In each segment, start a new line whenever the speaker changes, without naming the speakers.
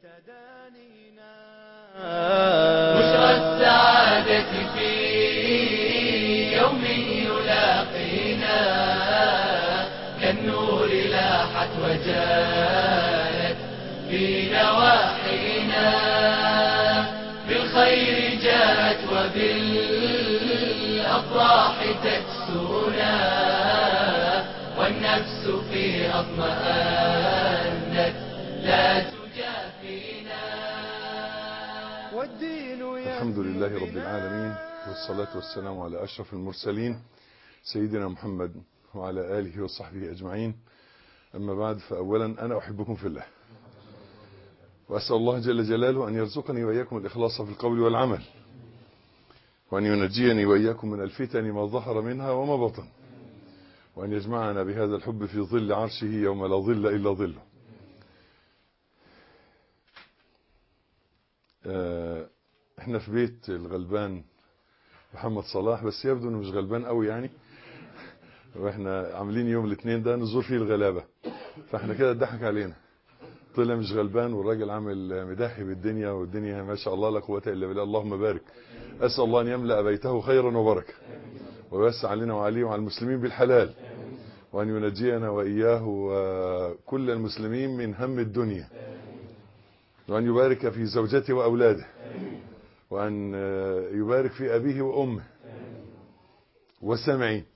بشرى السعادة في يوم يلاقينا كالنور لاحت وجالت في نواحينا بالخير جاءت وبالأفراح تكسونا والنفس في أطمأنت لا تجافينا
والدين
الحمد لله رب العالمين والصلاة والسلام على أشرف المرسلين سيدنا محمد وعلى آله وصحبه أجمعين أما بعد فأولا أنا أحبكم في الله وأسأل الله جل جلاله أن يرزقني وإياكم الإخلاص في القول والعمل وأن ينجيني وإياكم من الفتن ما ظهر منها وما بطن وأن يجمعنا بهذا الحب في ظل عرشه يوم لا ظل إلا ظله آه، احنا في بيت الغلبان محمد صلاح بس يبدو انه مش غلبان قوي يعني واحنا عاملين يوم الاثنين ده نزور فيه الغلابه فاحنا كده اتضحك علينا طلع مش غلبان والراجل عامل مداحي بالدنيا والدنيا ما شاء الله لا قوه الا بالله اللهم بارك اسال الله ان يملا بيته خيرا وبركه ويوسع علينا وعليه وعلى المسلمين بالحلال وان ينجينا واياه وكل المسلمين من هم الدنيا وأن يبارك في زوجته وأولاده وأن يبارك في أبيه وأمه والسامعين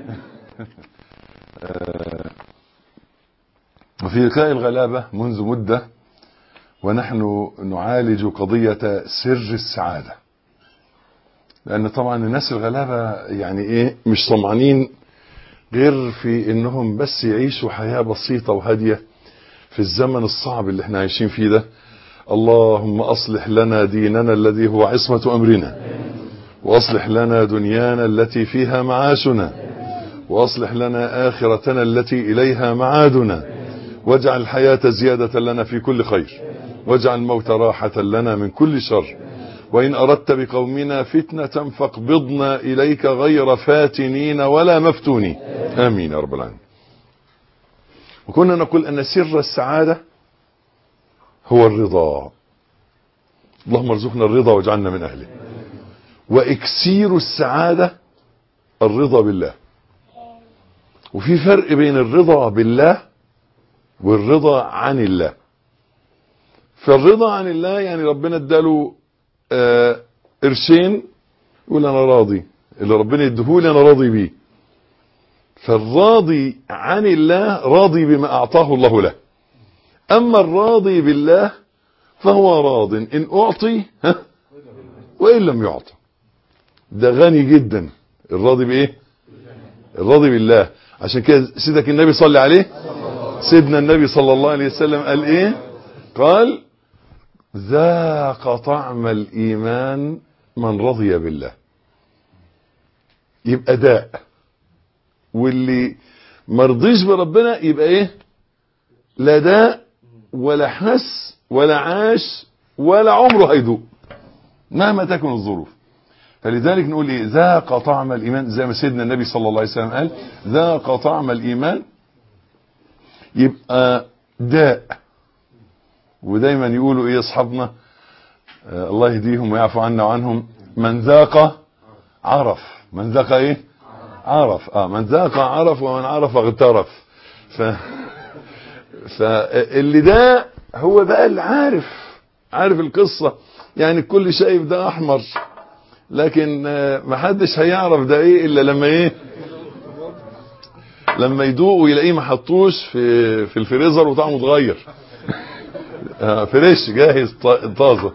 وفي لقاء الغلابة منذ مدة ونحن نعالج قضية سر السعادة لأن طبعا الناس الغلابة يعني إيه مش طمعانين غير في إنهم بس يعيشوا حياة بسيطة وهادية في الزمن الصعب اللي احنا عايشين فيه ده اللهم أصلح لنا ديننا الذي هو عصمة أمرنا وأصلح لنا دنيانا التي فيها معاشنا وأصلح لنا آخرتنا التي إليها معادنا واجعل الحياة زيادة لنا في كل خير واجعل الموت راحة لنا من كل شر وإن أردت بقومنا فتنة فاقبضنا إليك غير فاتنين ولا مفتونين آمين يا رب العالمين وكنا نقول أن سر السعادة هو الرضا اللهم ارزقنا الرضا واجعلنا من أهله وإكسير السعادة الرضا بالله وفي فرق بين الرضا بالله والرضا عن الله فالرضا عن الله يعني ربنا اداله آه قرشين يقول انا راضي اللي ربنا يديهولي انا راضي بيه فالراضي عن الله راضي بما اعطاه الله له اما الراضي بالله فهو راض ان اعطي ها وان لم يعطى ده غني جدا الراضي بايه الراضي بالله عشان كده سيدك النبي صلى عليه سيدنا النبي صلى الله عليه وسلم قال ايه قال ذاق طعم الايمان من رضي بالله يبقى داء واللي مرضيش بربنا يبقى ايه لا داء ولا حس ولا عاش ولا عمره هيدوق مهما تكن الظروف فلذلك نقول ايه ذاق طعم الايمان زي ما سيدنا النبي صلى الله عليه وسلم قال ذاق طعم الايمان يبقى داء ودايما يقولوا ايه اصحابنا آه الله يهديهم ويعفو عنا وعنهم من ذاق عرف من ذاق ايه عرف اه من ذاق عرف ومن عرف اغترف ف فاللي ده هو بقى اللي عارف عارف القصة يعني الكل شايف ده احمر لكن ما حدش هيعرف ده ايه الا لما ايه لما يدوق ويلاقيه ما حطوش في في الفريزر وطعمه اتغير آه فريش جاهز طازه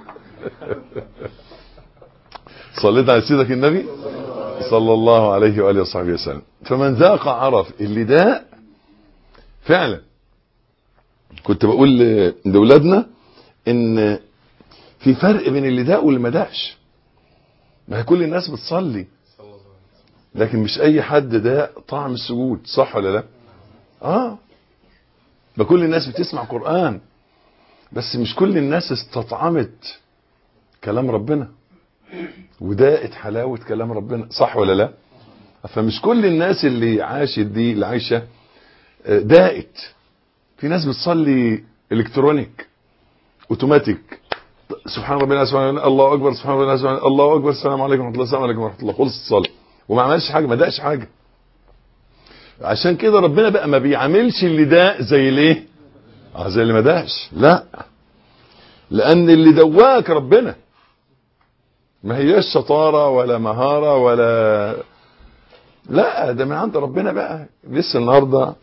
صليت على سيدك النبي صلى الله عليه واله وصحبه وسلم فمن ذاق عرف اللي ده فعلا كنت بقول لاولادنا ان في فرق بين اللي داق واللي ما داقش ما هي كل الناس بتصلي لكن مش اي حد ده طعم السجود صح ولا لا اه ما كل الناس بتسمع قرآن بس مش كل الناس استطعمت كلام ربنا وداقت حلاوة كلام ربنا صح ولا لا فمش كل الناس اللي عاشت دي اللي عايشة داقت في ناس بتصلي الكترونيك اوتوماتيك سبحان ربنا سبحان الله اكبر سبحان ربنا سبحان الله اكبر السلام عليكم ورحمه الله السلام عليكم ورحمه الله خلص الصلاه وما عملش حاجه ما دقش حاجه عشان كده ربنا بقى ما بيعاملش اللي ده زي الايه اه زي اللي ما دقش لا لان اللي دواك ربنا ما هياش شطاره ولا مهاره ولا لا ده من عند ربنا بقى لسه النهارده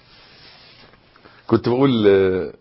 كنت بقول آه،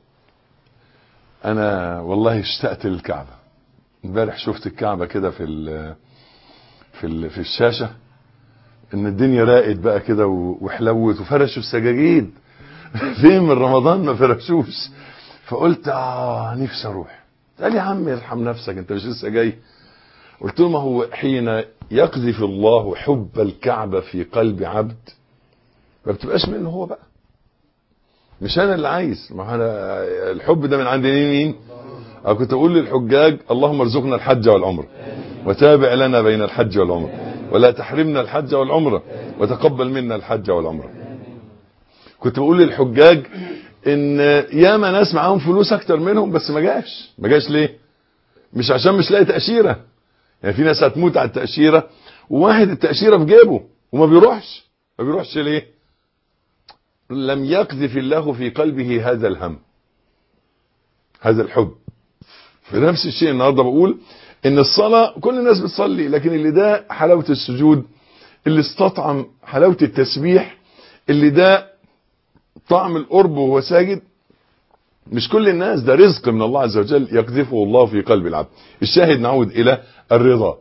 انا والله اشتقت للكعبه امبارح شفت الكعبه كده في ال في ال في الشاشه ان الدنيا راقت بقى كده و- وحلوت وفرشوا السجاجيد فين من رمضان ما فرشوش فقلت اه نفسي اروح قال يا عم ارحم نفسك انت مش لسه جاي قلت له ما هو حين يقذف الله حب الكعبه في قلب عبد ما بتبقاش منه هو بقى مش انا اللي عايز ما هو انا الحب ده من عند مين مين أو كنت اقول للحجاج اللهم ارزقنا الحج والعمره وتابع لنا بين الحج والعمره ولا تحرمنا الحج والعمره وتقبل منا الحج والعمره كنت بقول للحجاج ان ياما ناس معاهم فلوس اكتر منهم بس ما جاش ما جاش ليه مش عشان مش لاقي تاشيره يعني في ناس هتموت على التاشيره وواحد التاشيره في جيبه وما بيروحش ما بيروحش ليه لم يقذف الله في قلبه هذا الهم هذا الحب في نفس الشيء النهارده بقول ان الصلاه كل الناس بتصلي لكن اللي ده حلاوه السجود اللي استطعم حلاوه التسبيح اللي ده طعم القرب وهو ساجد مش كل الناس ده رزق من الله عز وجل يقذفه الله في قلب العبد الشاهد نعود الى الرضا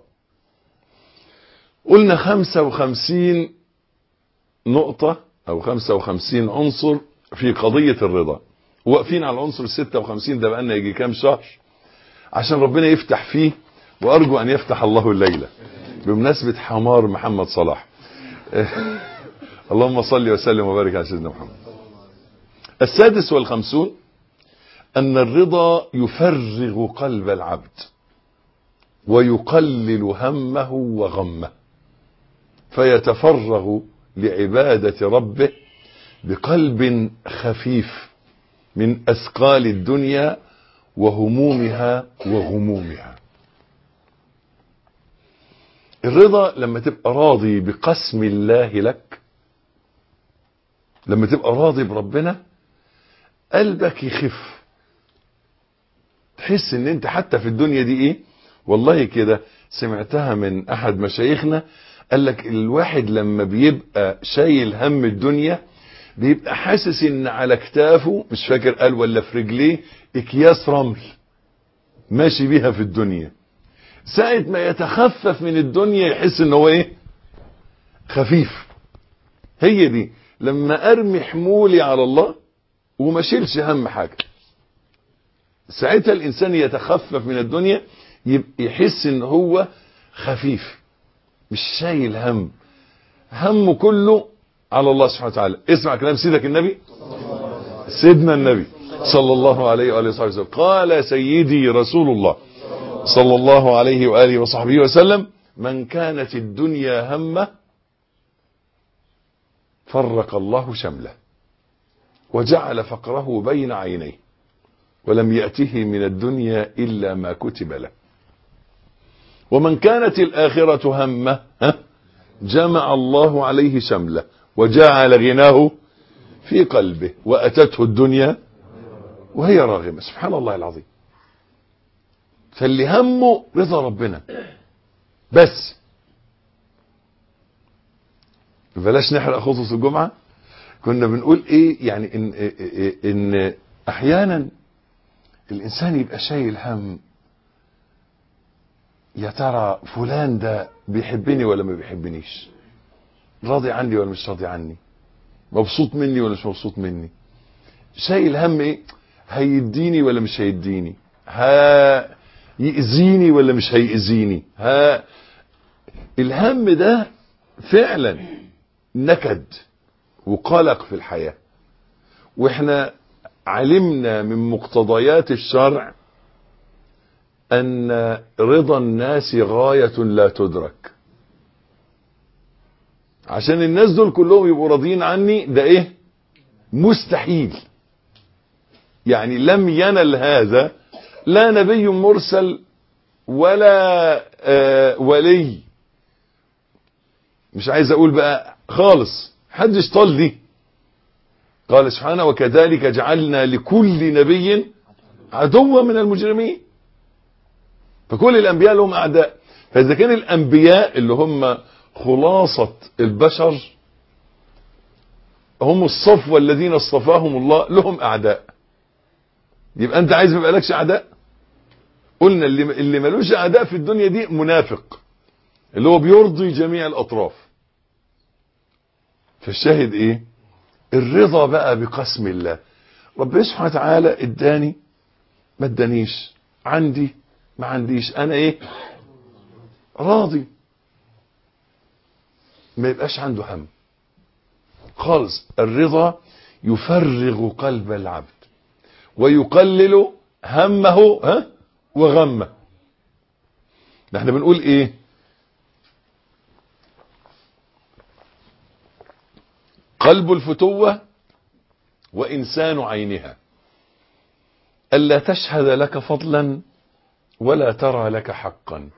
قلنا 55 نقطة او 55 عنصر في قضية الرضا واقفين على العنصر 56 ده بقالنا يجي كام شهر عشان ربنا يفتح فيه وارجو ان يفتح الله الليلة بمناسبة حمار محمد صلاح اللهم صل وسلم وبارك على سيدنا محمد السادس والخمسون ان الرضا يفرغ قلب العبد ويقلل همه وغمه فيتفرغ لعبادة ربه بقلب خفيف من اثقال الدنيا وهمومها وغمومها الرضا لما تبقى راضي بقسم الله لك لما تبقى راضي بربنا قلبك يخف تحس ان انت حتى في الدنيا دي ايه والله كده سمعتها من احد مشايخنا قال لك الواحد لما بيبقى شايل هم الدنيا بيبقى حاسس ان على كتافه مش فاكر قال ولا في رجليه اكياس رمل ماشي بيها في الدنيا ساعة ما يتخفف من الدنيا يحس ان هو ايه خفيف هي دي لما ارمي حمولي على الله وما شيلش هم حاجة ساعتها الانسان يتخفف من الدنيا يبقى يحس ان هو خفيف مش شايل هم همه كله على الله سبحانه وتعالى اسمع كلام سيدك النبي سيدنا النبي صلى الله عليه وآله وصحبه وسلم قال سيدي رسول الله صلى الله عليه وآله وصحبه وسلم من كانت الدنيا همه فرق الله شمله وجعل فقره بين عينيه ولم يأته من الدنيا إلا ما كتب له ومن كانت الآخرة همه ها جمع الله عليه شمله وجعل غناه في قلبه وأتته الدنيا وهي راغمة سبحان الله العظيم فاللي همه رضا ربنا بس بلاش نحرق خطوة الجمعة كنا بنقول ايه يعني ان, إن احيانا الانسان يبقى شايل هم يا ترى فلان ده بيحبني ولا ما بيحبنيش راضي عني ولا مش راضي عني مبسوط مني ولا مش مبسوط مني شايل هم ايه هيديني ولا مش هيديني ها يأذيني ولا مش هيأذيني ها الهم ده فعلا نكد وقلق في الحياة واحنا علمنا من مقتضيات الشرع ان رضا الناس غاية لا تدرك عشان الناس دول كلهم يبقوا راضيين عني ده ايه مستحيل يعني لم ينل هذا لا نبي مرسل ولا آه ولي مش عايز اقول بقى خالص حدش طال دي قال سبحانه وكذلك جعلنا لكل نبي عدوا من المجرمين فكل الانبياء لهم اعداء فاذا كان الانبياء اللي هم خلاصة البشر هم الصفوة الذين اصطفاهم الله لهم اعداء يبقى انت عايز ما يبقى لكش اعداء قلنا اللي اللي ملوش اعداء في الدنيا دي منافق اللي هو بيرضي جميع الاطراف فالشاهد ايه الرضا بقى بقسم الله ربنا سبحانه وتعالى اداني ما ادانيش عندي ما عنديش انا ايه راضي ما يبقاش عنده هم خالص الرضا يفرغ قلب العبد ويقلل همه ها وغمه احنا بنقول ايه قلب الفتوة وإنسان عينها ألا تشهد لك فضلا ولا ترى لك حقا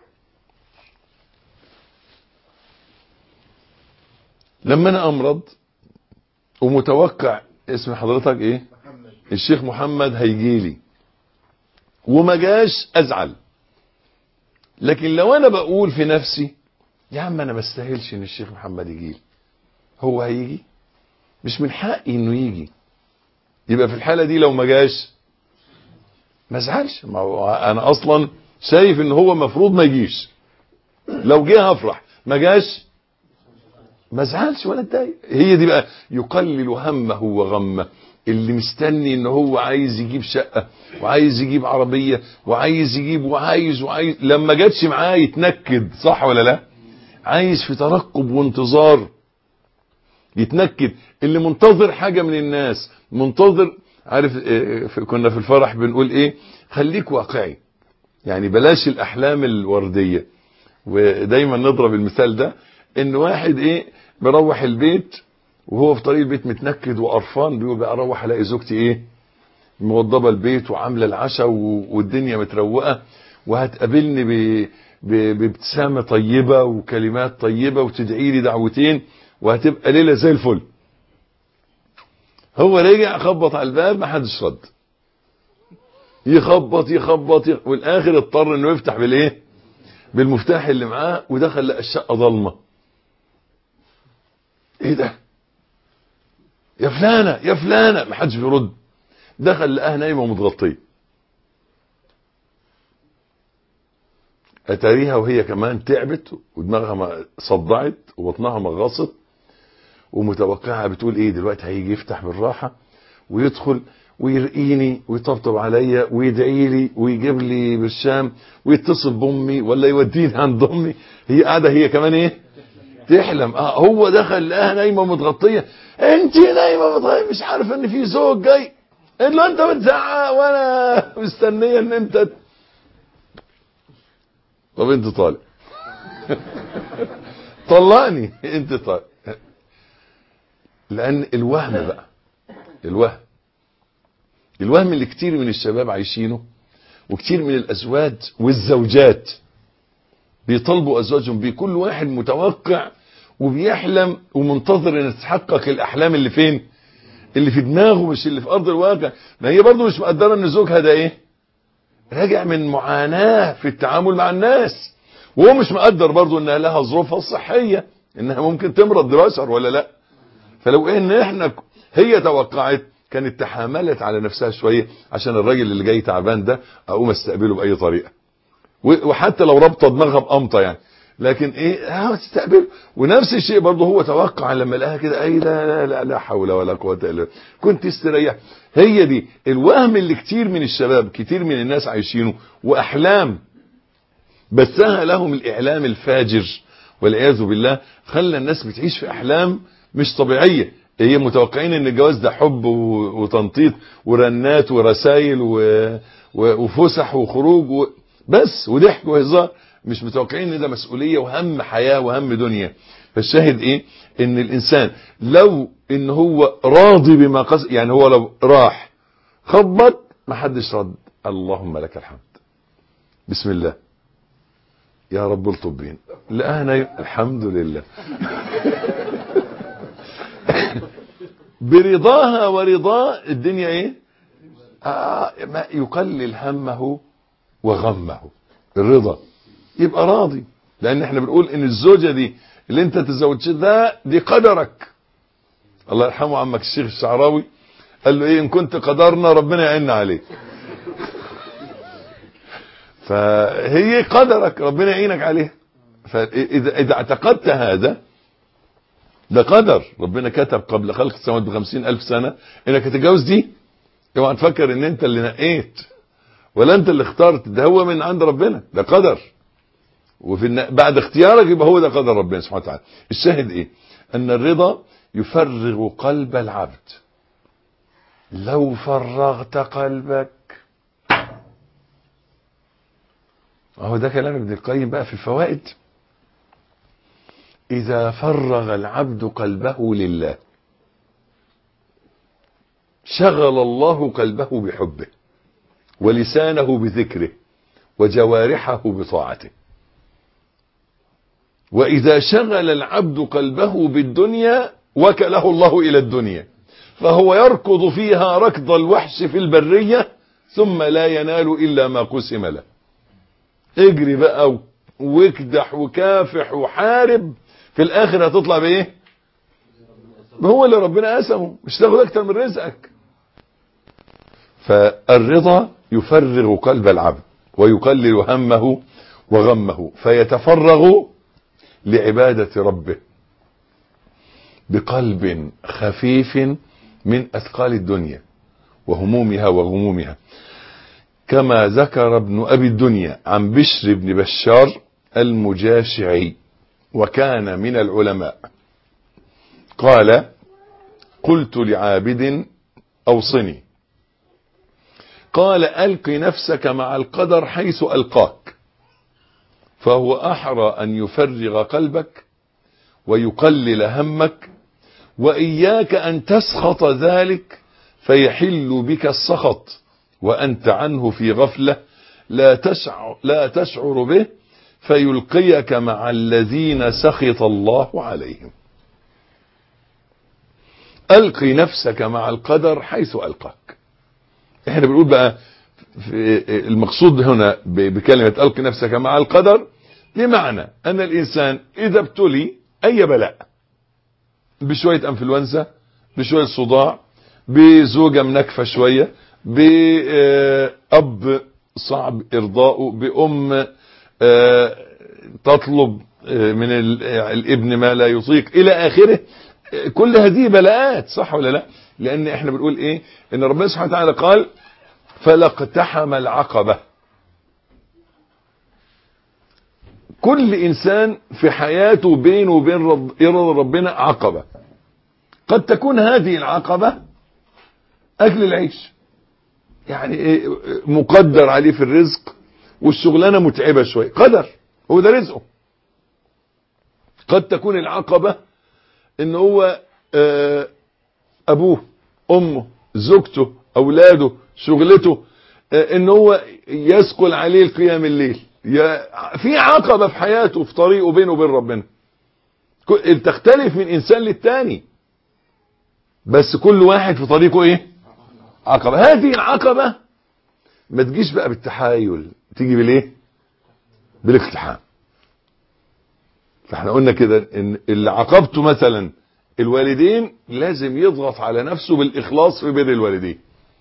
لما أنا أمرض ومتوقع اسم حضرتك إيه الشيخ محمد هيجيلي وما جاش أزعل لكن لو أنا بقول في نفسي يا عم أنا ما استاهلش إن الشيخ محمد يجيلي هو هيجي مش من حقي انه يجي يبقى في الحاله دي لو ما جاش ما ازعلش ما هو انا اصلا شايف ان هو المفروض ما يجيش لو جه هفرح ما جاش ما ازعلش ولا اتضايق هي دي بقى يقلل همه وغمه اللي مستني ان هو عايز يجيب شقه وعايز يجيب عربيه وعايز يجيب وعايز وعايز لما جاتش معاه يتنكد صح ولا لا عايز في ترقب وانتظار يتنكد اللي منتظر حاجة من الناس منتظر عارف إيه كنا في الفرح بنقول ايه خليك واقعي يعني بلاش الاحلام الوردية ودايما نضرب المثال ده ان واحد ايه بروح البيت وهو في طريق البيت متنكد وقرفان بيقول بقى اروح الاقي زوجتي ايه موضبه البيت وعامله العشاء والدنيا متروقه وهتقابلني بابتسامه طيبه وكلمات طيبه وتدعي لي دعوتين وهتبقى ليله زي الفل هو رجع خبط على الباب ما حدش رد يخبط يخبط, يخبط والاخر اضطر انه يفتح بالايه بالمفتاح اللي معاه ودخل لقى الشقه ضلمه ايه ده يا فلانه يا فلانه ما حدش بيرد دخل لقاها نايمه ومتغطيه اتاريها وهي كمان تعبت ودماغها صدعت وبطنها مغصت ومتوقعها بتقول ايه دلوقتي هيجي يفتح بالراحه ويدخل ويرقيني ويطبطب عليا ويدعي لي ويجيب لي برشام ويتصل بامي ولا يوديني عند امي هي قاعده هي كمان ايه تحلم اه هو دخل لقاها نايمه متغطيه انت نايمه متغطيه مش عارفه ان في زوج جاي قال له انت بتزعق وانا مستنيه ان انت طب انت طالع طلقني انت طالع لان الوهم بقى الوهم الوهم اللي كتير من الشباب عايشينه وكتير من الازواج والزوجات بيطالبوا ازواجهم بيه كل واحد متوقع وبيحلم ومنتظر ان تتحقق الاحلام اللي فين اللي في دماغه مش اللي في ارض الواقع ما هي برضه مش مقدره ان زوجها ده ايه راجع من معاناه في التعامل مع الناس وهو مش مقدر برضه انها لها ظروفها الصحيه انها ممكن تمرض دي بشر ولا لا فلو ان احنا هي توقعت كانت تحاملت على نفسها شويه عشان الراجل اللي جاي تعبان ده اقوم استقبله باي طريقه وحتى لو رابطه دماغها بقمطه يعني لكن ايه اه تستقبله ونفس الشيء برضه هو توقع لما لقاها كده اي لا لا لا, لا حول ولا قوه الا بالله كنت استريح هي دي الوهم اللي كتير من الشباب كتير من الناس عايشينه واحلام بثها لهم الاعلام الفاجر والعياذ بالله خلى الناس بتعيش في احلام مش طبيعيه هي متوقعين ان الجواز ده حب وتنطيط ورنات ورسايل وفسح وخروج و... بس وضحك وهزار مش متوقعين ان ده مسؤوليه وهم حياه وهم دنيا فالشاهد ايه ان الانسان لو ان هو راضي بما قصد يعني هو لو راح خبط ما حدش رد اللهم لك الحمد بسم الله يا رب الطب بينا لا انا الحمد لله برضاها ورضاه الدنيا ايه آه ما يقلل همه وغمه الرضا يبقى راضي لان احنا بنقول ان الزوجة دي اللي انت تزوجت ده دي قدرك الله يرحمه عمك الشيخ الشعراوي قال له ايه ان كنت قدرنا ربنا يعيننا عليك فهي قدرك ربنا يعينك عليها فاذا اذا اعتقدت هذا ده قدر ربنا كتب قبل خلق السماوات بخمسين الف سنة انك هتتجوز دي اوعى تفكر ان انت اللي نقيت ولا انت اللي اخترت ده هو من عند ربنا ده قدر وفي الن... بعد اختيارك يبقى هو ده قدر ربنا سبحانه وتعالى الشاهد ايه ان الرضا يفرغ قلب العبد لو فرغت قلبك اهو ده كلام ابن القيم بقى في الفوائد اذا فرغ العبد قلبه لله شغل الله قلبه بحبه ولسانه بذكره وجوارحه بطاعته واذا شغل العبد قلبه بالدنيا وكله الله الى الدنيا فهو يركض فيها ركض الوحش في البرية ثم لا ينال الا ما قسم له اجري بقى واكدح وكافح وحارب في الاخر هتطلع بايه هو اللي ربنا قسمه مش تاخد اكتر من رزقك فالرضا يفرغ قلب العبد ويقلل همه وغمه فيتفرغ لعبادة ربه بقلب خفيف من أثقال الدنيا وهمومها وغمومها كما ذكر ابن أبي الدنيا عن بشر بن بشار المجاشعي وكان من العلماء قال قلت لعابد أوصني قال ألق نفسك مع القدر حيث ألقاك فهو أحرى أن يفرغ قلبك ويقلل همك وإياك أن تسخط ذلك فيحل بك السخط وأنت عنه في غفلة لا تشعر, لا تشعر به فيلقيك مع الذين سخط الله عليهم ألق نفسك مع القدر حيث ألقاك احنا بنقول بقى في المقصود هنا بكلمة ألق نفسك مع القدر بمعنى أن الإنسان إذا ابتلي أي بلاء بشوية أنفلونزا بشوية صداع بزوجة منكفة شوية بأب صعب إرضاؤه بأم تطلب من الابن ما لا يطيق إلى آخره كل هذه بلاءات صح ولا لا لأن احنا بنقول إيه إن ربنا سبحانه وتعالى قال فلاقتحم العقبة كل انسان في حياته بينه وبين رب رضا ربنا عقبة قد تكون هذه العقبة اكل العيش يعني ايه مقدر عليه في الرزق والشغلانة متعبة شوية قدر هو ده رزقه قد تكون العقبة ان هو اه ابوه امه زوجته اولاده شغلته اه ان هو يثقل عليه القيام الليل في عقبة في حياته في طريقه بينه وبين ربنا تختلف من انسان للتاني بس كل واحد في طريقه ايه عقبة هذه العقبة ما تجيش بقى بالتحايل تيجي بالايه بالاقتحام فاحنا قلنا كده ان اللي عاقبته مثلا الوالدين لازم يضغط على نفسه بالاخلاص في بر الوالدين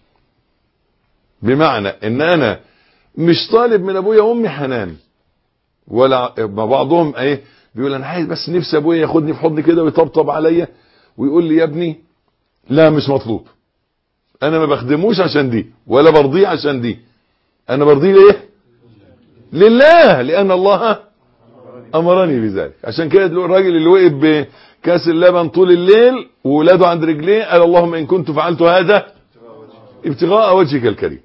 بمعنى ان انا مش طالب من ابويا وامي حنان ولا ما بعضهم ايه بيقول انا عايز بس نفسي ابويا ياخدني في حضني كده ويطبطب عليا ويقول لي يا ابني لا مش مطلوب انا ما بخدموش عشان دي ولا برضيه عشان دي انا برضيه ليه لله لان الله امرني بذلك عشان كده الراجل اللي وقف بكاس اللبن طول الليل وولاده عند رجليه قال اللهم ان كنت فعلت هذا ابتغاء وجهك الكريم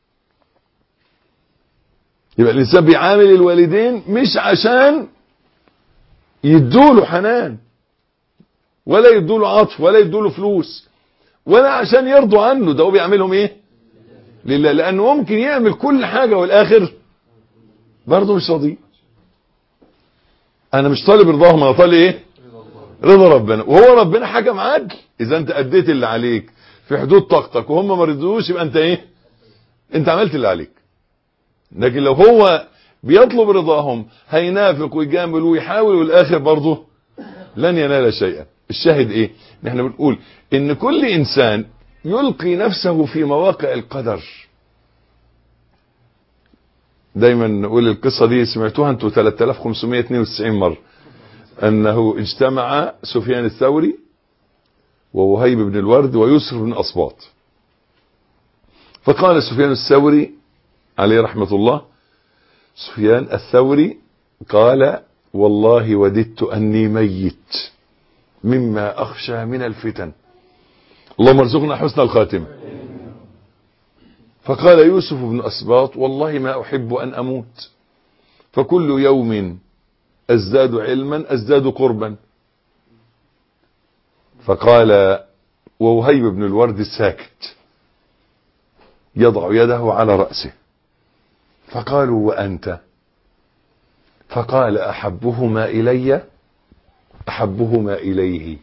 يبقى الانسان بيعامل الوالدين مش عشان يدوله حنان ولا يدوله عطف ولا يدوله فلوس ولا عشان يرضوا عنه ده هو بيعملهم ايه لله لانه ممكن يعمل كل حاجه والاخر برضه مش راضي انا مش طالب رضاهم انا طالب ايه رضا ربنا وهو ربنا حكم عدل اذا انت اديت اللي عليك في حدود طاقتك وهم ما رضوش يبقى انت ايه انت عملت اللي عليك لكن لو هو بيطلب رضاهم هينافق ويجامل ويحاول والاخر برضه لن ينال شيئا الشاهد ايه نحن بنقول ان كل انسان يلقي نفسه في مواقع القدر دايما نقول القصة دي سمعتوها انتوا 3592 مرة انه اجتمع سفيان الثوري ووهيب بن الورد ويسر بن اسباط فقال سفيان الثوري عليه رحمة الله سفيان الثوري قال والله وددت أني ميت مما أخشى من الفتن اللهم ارزقنا حسن الخاتمة فقال يوسف بن أسباط والله ما أحب أن أموت فكل يوم أزداد علما أزداد قربا فقال ووهيب بن الورد ساكت يضع يده على رأسه فقالوا وأنت فقال أحبهما إلي أحبهما إليه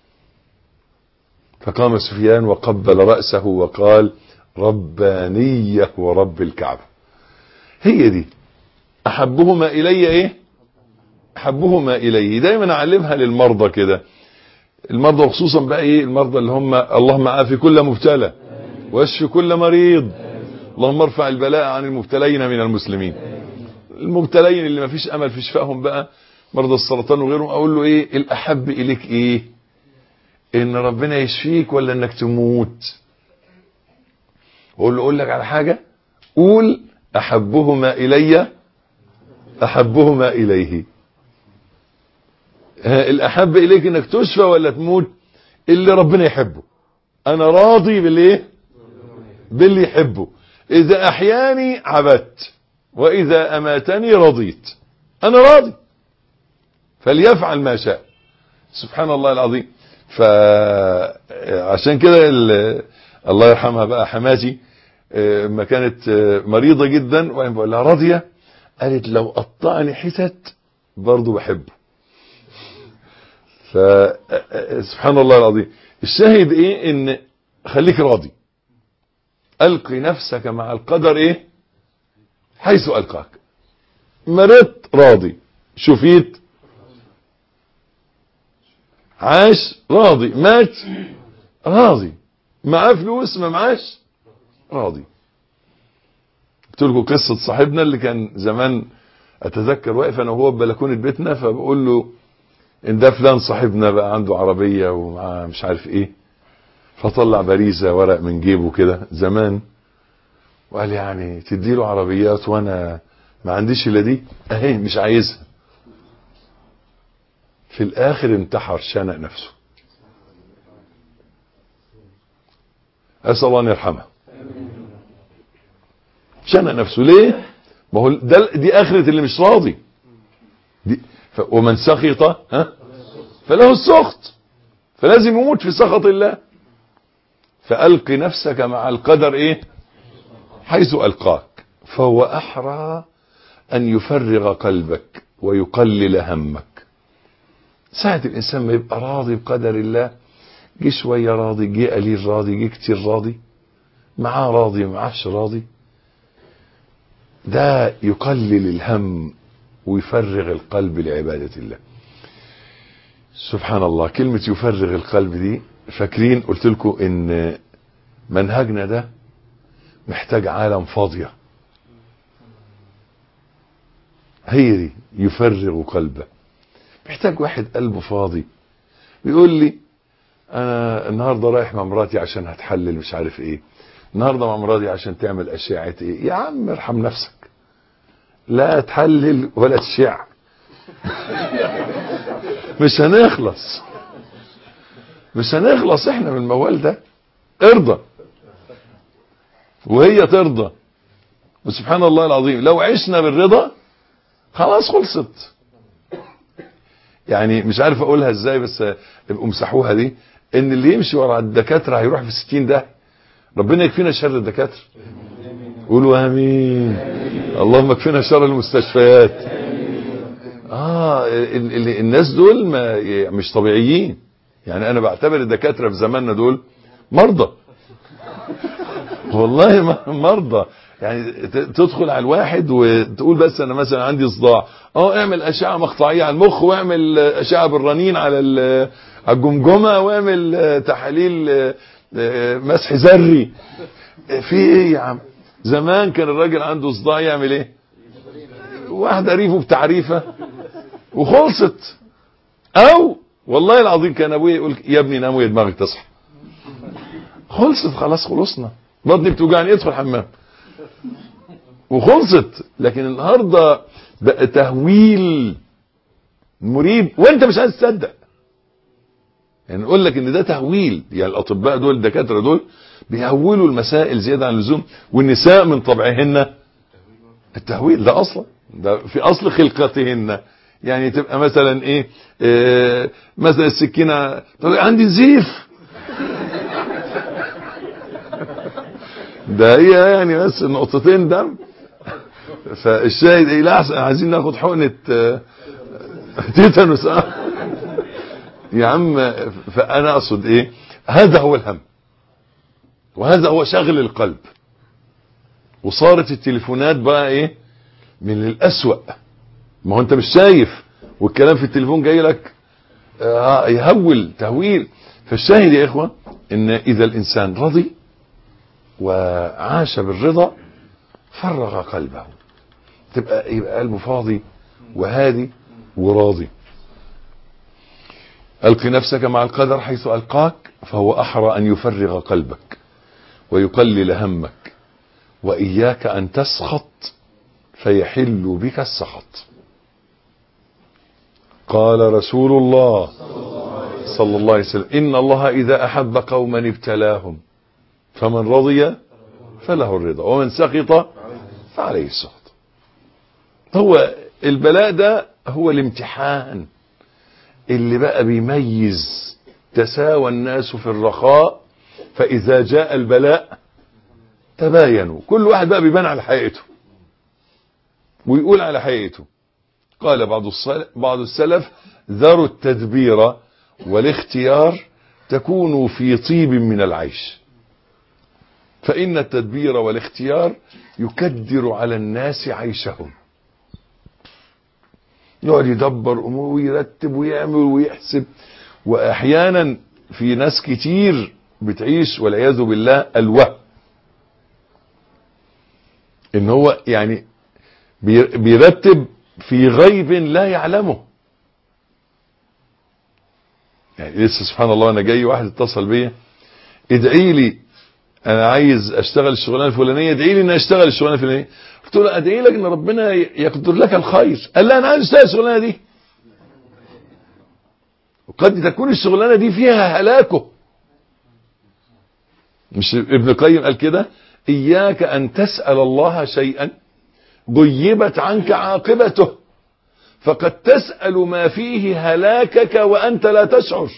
فقام سفيان وقبل رأسه وقال ربانية ورب الكعبة هي دي أحبهما إلي إيه أحبهما إليه دايما أعلمها للمرضى كده المرضى وخصوصا بقى إيه المرضى اللي هم اللهم عافي كل مبتلى واشفي كل مريض اللهم ارفع البلاء عن المبتلين من المسلمين المبتلين اللي ما فيش امل في شفائهم بقى مرضى السرطان وغيرهم اقول له ايه الاحب اليك ايه ان ربنا يشفيك ولا انك تموت اقول له اقول لك على حاجه قول احبهما الي احبهما اليه الاحب اليك انك تشفى ولا تموت اللي ربنا يحبه انا راضي بالايه باللي يحبه اذا احياني عبدت واذا اماتني رضيت انا راضي فليفعل ما شاء سبحان الله العظيم فعشان كده الله يرحمها بقى حماتي ما كانت مريضة جدا وبعدين بقول لها راضية قالت لو قطعني حتت برضه بحبه فسبحان الله العظيم الشاهد ايه ان خليك راضي القي نفسك مع القدر ايه حيث القاك مرضت راضي شفيت عاش راضي مات راضي معاه فلوس ما معاش راضي قلت لكم قصة صاحبنا اللي كان زمان اتذكر واقف انا وهو ببلكونة بيتنا فبقول له ان ده فلان صاحبنا بقى عنده عربية ومعاه مش عارف ايه فطلع باريزة ورق من جيبه كده زمان وقال يعني تديله عربيات وانا ما عنديش الا دي اهي مش عايزها في الاخر انتحر شنق نفسه اسال الله ان يرحمه شنق نفسه ليه ما هو ده دي اخره اللي مش راضي دي ف ومن سخط ها فله السخط فلازم يموت في سخط الله فألق نفسك مع القدر ايه حيث ألقاك فهو أحرى أن يفرغ قلبك ويقلل همك ساعة الإنسان ما يبقى راضي بقدر الله جه شوية راضي جه قليل راضي جه كتير راضي معاه راضي معاهش راضي ده يقلل الهم ويفرغ القلب لعبادة الله سبحان الله كلمة يفرغ القلب دي فاكرين قلت لكم ان منهجنا ده محتاج عالم فاضية هي دي يفرغ قلبه محتاج واحد قلبه فاضي بيقول لي انا النهاردة رايح مع مراتي عشان هتحلل مش عارف ايه النهاردة مع مراتي عشان تعمل اشعة ايه يا عم ارحم نفسك لا تحلل ولا تشع مش هنخلص مش هنخلص احنا من الموال ده ارضى وهي ترضى وسبحان الله العظيم لو عشنا بالرضا خلاص خلصت يعني مش عارف اقولها ازاي بس ابقوا امسحوها دي ان اللي يمشي ورا الدكاتره هيروح في 60 ده ربنا يكفينا شر الدكاتره قولوا امين اللهم اكفينا شر المستشفيات اه ال- ال- الناس دول ما مش طبيعيين يعني انا بعتبر الدكاتره في زماننا دول مرضى والله ما- مرضى يعني ت- تدخل على الواحد وتقول بس انا مثلا عندي صداع اه اعمل اشعه مقطعيه على المخ واعمل اشعه بالرنين على ال- على الجمجمه واعمل آه، تحاليل آه، آه، مسح ذري آه، في ايه يا عم زمان كان الراجل عنده صداع يعمل ايه واحده ريفه بتعريفه وخلصت او والله العظيم كان ابويا يقول يا ابني نام ويا دماغك تصحى خلصت خلاص خلصنا بطني بتوجعني ادخل حمام وخلصت لكن النهارده بقى تهويل مريب وانت مش عايز تصدق يعني نقول لك ان ده تهويل يعني الاطباء دول الدكاتره دول بيهولوا المسائل زياده عن اللزوم والنساء من طبعهن التهويل ده اصلا ده في اصل خلقتهن يعني تبقى مثلا ايه آه مثلا السكينه طب عندي نزيف ده هي يعني بس نقطتين دم فالشاهد ايه لا أحسن عايزين ناخد حقنه آه، تيتانوس آه. يا عم فانا اقصد ايه هذا هو الهم وهذا هو شغل القلب وصارت التليفونات بقى ايه من الاسوأ ما هو انت مش شايف والكلام في التليفون جاي لك آه يهول تهويل فالشاهد يا اخوة ان اذا الانسان رضي وعاش بالرضا فرغ قلبه تبقى يبقى قلبه فاضي وهادي وراضي ألق نفسك مع القدر حيث ألقاك فهو أحرى أن يفرغ قلبك ويقلل همك وإياك أن تسخط فيحل بك السخط قال رسول الله صلى الله عليه وسلم إن الله إذا أحب قوما ابتلاهم فمن رضي فله الرضا ومن سخط فعليه السخط هو البلاء ده هو الامتحان اللي بقى بيميز تساوى الناس في الرخاء فإذا جاء البلاء تباينوا كل واحد بقى بيبان على حقيقته ويقول على حقيقته قال بعض السلف, بعض السلف ذروا التدبير والاختيار تكونوا في طيب من العيش فإن التدبير والاختيار يكدر على الناس عيشهم يقعد يدبر اموره ويرتب ويعمل ويحسب واحيانا في ناس كتير بتعيش والعياذ بالله الوهم ان هو يعني بي- بيرتب في غيب لا يعلمه يعني لسه سبحان الله انا جاي واحد اتصل بيا ادعي لي انا عايز اشتغل الشغلانه الفلانيه ادعي لي ان اشتغل الشغلانه الفلانيه قلت له ادعي لك ان ربنا يقدر لك الخير قال لا انا عايز اشتغل الشغلانه دي وقد تكون الشغلانه دي فيها هلاكه مش ابن القيم قال كده اياك ان تسال الله شيئا غيبت عنك عاقبته فقد تسال ما فيه هلاكك وانت لا تشعر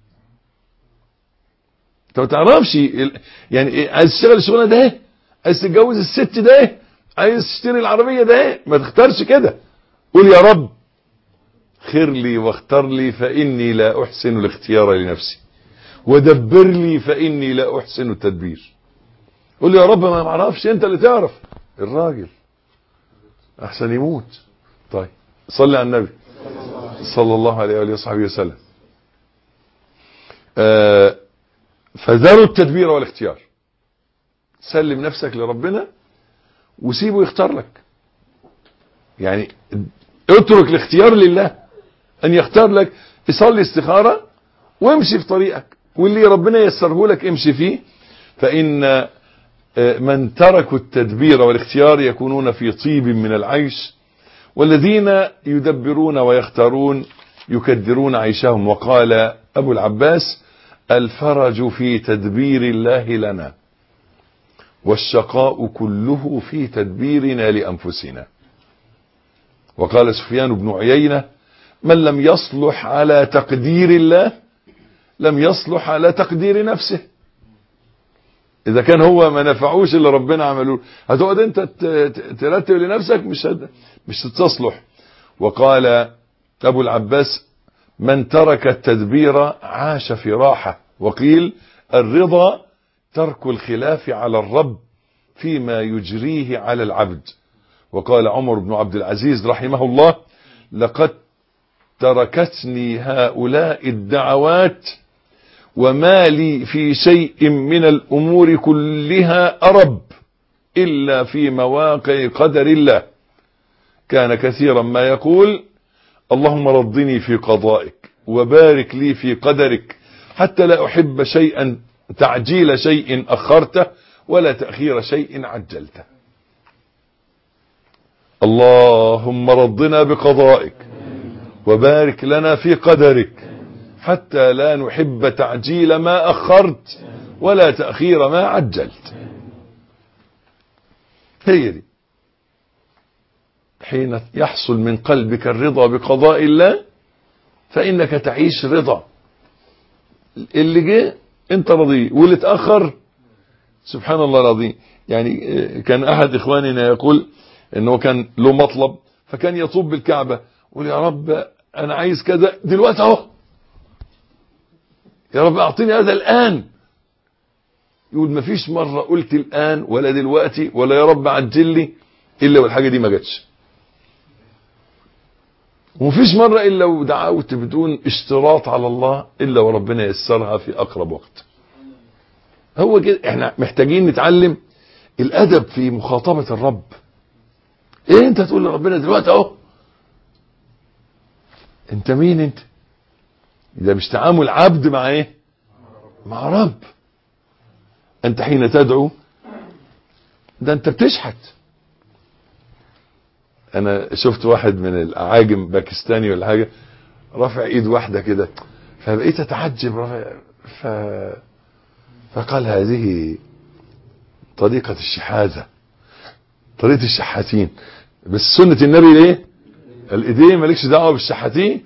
انت ما تعرفش ال- يعني إيه، عايز تشتغل الشغلانه ده إيه؟ عايز تتجوز الست ده إيه؟ عايز تشتري العربيه ده إيه؟ ما تختارش كده قول يا رب خير لي واختر لي فاني لا احسن الاختيار لنفسي ودبر لي فاني لا احسن التدبير قول لي يا رب ما معرفش انت اللي تعرف الراجل احسن يموت طيب صلي على النبي صلى الله عليه وآله وصحبه وسلم آه فذروا التدبير والاختيار سلم نفسك لربنا وسيبه يختار لك يعني اترك الاختيار لله ان يختار لك يصلي استخارة وامشي في طريقك واللي ربنا يسره لك امشي فيه فإن آه، من تركوا التدبير والاختيار يكونون في طيب من العيش والذين يدبرون ويختارون يكدرون عيشهم وقال أبو العباس الفرج في تدبير الله لنا والشقاء كله في تدبيرنا لأنفسنا وقال سفيان بن عيينة من لم يصلح على تقدير الله لم يصلح على تقدير نفسه اذا كان هو ما نفعوش اللي ربنا عمله هتقعد انت ت- ت- ترتب لنفسك مش هت- مش هتصلح وقال ابو العباس من ترك التدبير عاش في راحة وقيل الرضا ترك الخلاف على الرب فيما يجريه على العبد وقال عمر بن عبد العزيز رحمه الله لقد تركتني هؤلاء الدعوات وما لي في شيء من الأمور كلها أرب إلا في مواقع قدر الله كان كثيرا ما يقول اللهم رضني في قضائك وبارك لي في قدرك حتى لا أحب شيئا تعجيل شيء أخرته ولا تأخير شيء عجلته اللهم رضنا بقضائك وبارك لنا في قدرك حتى لا نحب تعجيل ما أخرت ولا تأخير ما عجلت هي دي حين يحصل من قلبك الرضا بقضاء الله فإنك تعيش رضا اللي جه انت رضي واللي اتأخر سبحان الله العظيم يعني آه، كان أحد إخواننا يقول أنه كان له مطلب فكان يطوب بالكعبة يقول يا رب أنا عايز كذا دلوقتي أهو يا رب أعطيني هذا الآن يقول ما فيش مرة قلت الآن ولا دلوقتي ولا يا رب عجل لي إلا والحاجة دي ما جاتش ومفيش مرة إلا ودعوت بدون اشتراط على الله إلا وربنا يسرها في أقرب وقت هو كده احنا محتاجين نتعلم الأدب في مخاطبة الرب ايه انت تقول لربنا دلوقتي اهو انت مين انت ده مش تعامل عبد مع ايه مع رب انت حين تدعو ده انت بتشحت انا شفت واحد من الاعاجم باكستاني ولا حاجه رافع ايد واحده كده فبقيت اتعجب رافع ف... فقال هذه طريقة الشحاذة طريقة الشحاتين بس سنة النبي ليه الايدين مالكش دعوة بالشحاتين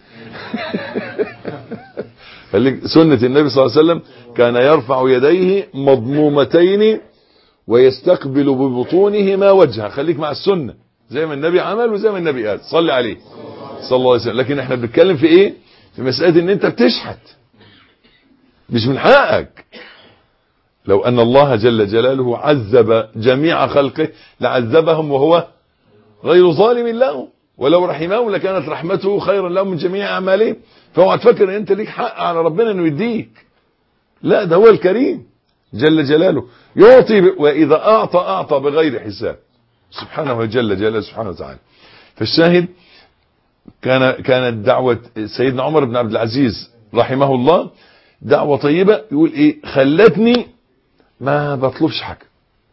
خليك سنة النبي صلى الله عليه وسلم كان يرفع يديه مضمومتين ويستقبل ببطونهما وجهه خليك مع السنة زي ما النبي عمل وزي ما النبي قال صلي عليه صلى الله عليه وسلم لكن احنا بنتكلم في ايه في مسألة ان انت بتشحت مش من حقك لو ان الله جل جلاله عذب جميع خلقه لعذبهم وهو غير ظالم لهم ولو رحمهم لكانت رحمته خيرا لهم من جميع اعمالهم فاوعى تفكر ان انت ليك حق على ربنا انه يديك لا ده هو الكريم جل جلاله يعطي ب... واذا اعطى اعطى بغير حساب سبحانه جل جلاله سبحانه وتعالى فالشاهد كان كانت دعوة سيدنا عمر بن عبد العزيز رحمه الله دعوة طيبة يقول ايه خلتني ما بطلبش حاجة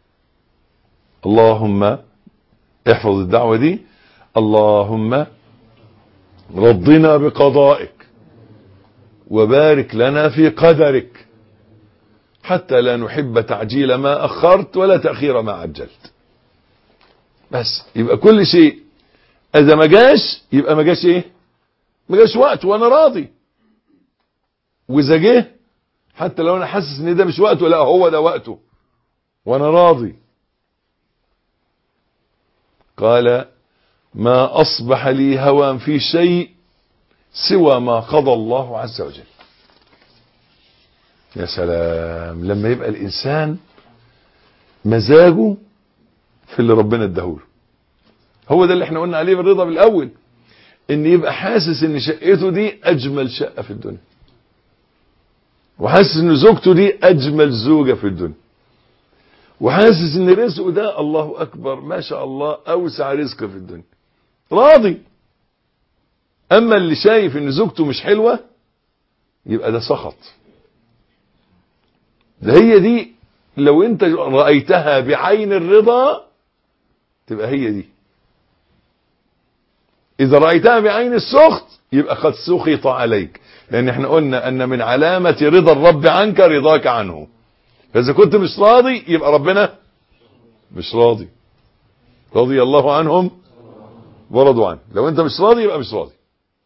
اللهم احفظ الدعوة دي اللهم رضنا بقضائك وبارك لنا في قدرك حتى لا نحب تعجيل ما أخرت ولا تأخير ما عجلت بس يبقى كل شيء إذا ما جاش يبقى ما جاش إيه ما جاش وقت وأنا راضي وإذا جه حتى لو أنا حاسس إن ده مش وقته لا هو ده وقته وأنا راضي قال ما أصبح لي هوى في شيء سوى ما قضى الله عز وجل يا سلام لما يبقى الإنسان مزاجه في اللي ربنا اداهوله هو ده اللي احنا قلنا عليه بالرضا بالأول ان يبقى حاسس ان شقته دي اجمل شقة في الدنيا وحاسس ان زوجته دي اجمل زوجة في الدنيا وحاسس ان رزقه ده الله اكبر ما شاء الله اوسع رزق في الدنيا راضي اما اللي شايف ان زوجته مش حلوة يبقى ده سخط ده هي دي لو انت رأيتها بعين الرضا تبقى هي دي اذا رأيتها بعين السخط يبقى قد سخط عليك لان احنا قلنا ان من علامة رضا الرب عنك رضاك عنه فاذا كنت مش راضي يبقى ربنا مش راضي رضي الله عنهم ورضوا عنه لو انت مش راضي يبقى مش راضي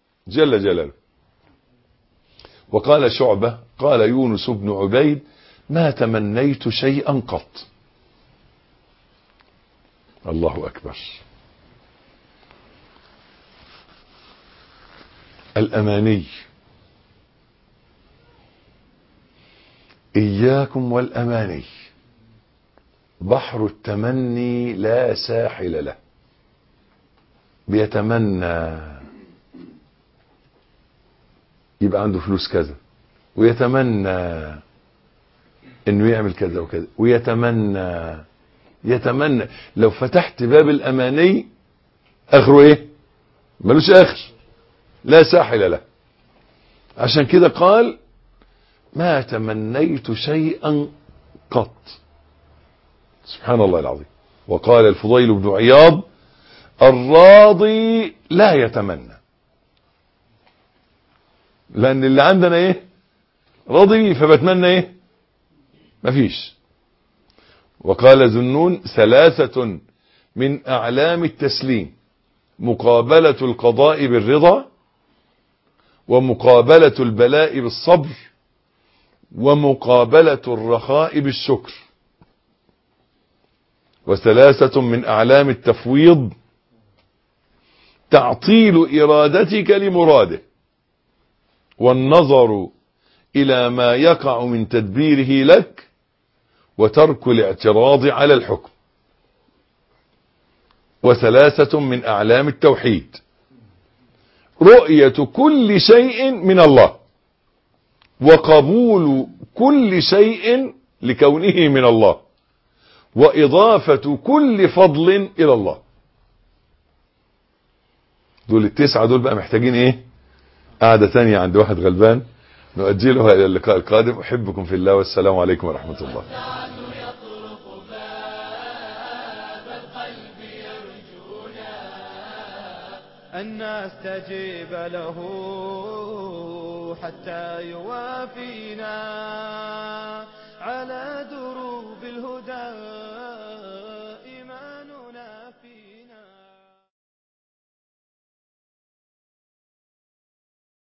جل جلاله وقال شعبة قال يونس بن عبيد ما تمنيت شيئا قط الله أكبر الأماني إياكم والأماني بحر التمني لا ساحل له بيتمنى يبقى عنده فلوس كذا ويتمنى انه يعمل كذا وكذا ويتمنى يتمنى لو فتحت باب الاماني اخره ايه ملوش اخر لا ساحل له عشان كده قال ما تمنيت شيئا قط سبحان الله العظيم وقال الفضيل بن عياض الراضي لا يتمنى لان اللي عندنا ايه راضي فبتمنى ايه مفيش وقال ذنون ثلاثة من أعلام التسليم مقابلة القضاء بالرضا ومقابلة البلاء بالصبر ومقابلة الرخاء بالشكر وثلاثة من أعلام التفويض تعطيل إرادتك لمراده والنظر إلى ما يقع من تدبيره لك وترك الاعتراض على الحكم وثلاثة من أعلام التوحيد رؤية كل شيء من الله وقبول كل شيء لكونه من الله وإضافة كل فضل إلى الله دول التسعة دول بقى محتاجين ايه قعدة تانية عند واحد غلبان نؤجلها إلى اللقاء القادم أحبكم في الله والسلام عليكم ورحمة الله
يطرق باب القلب يرجونا
أن نستجيب له حتى يوافينا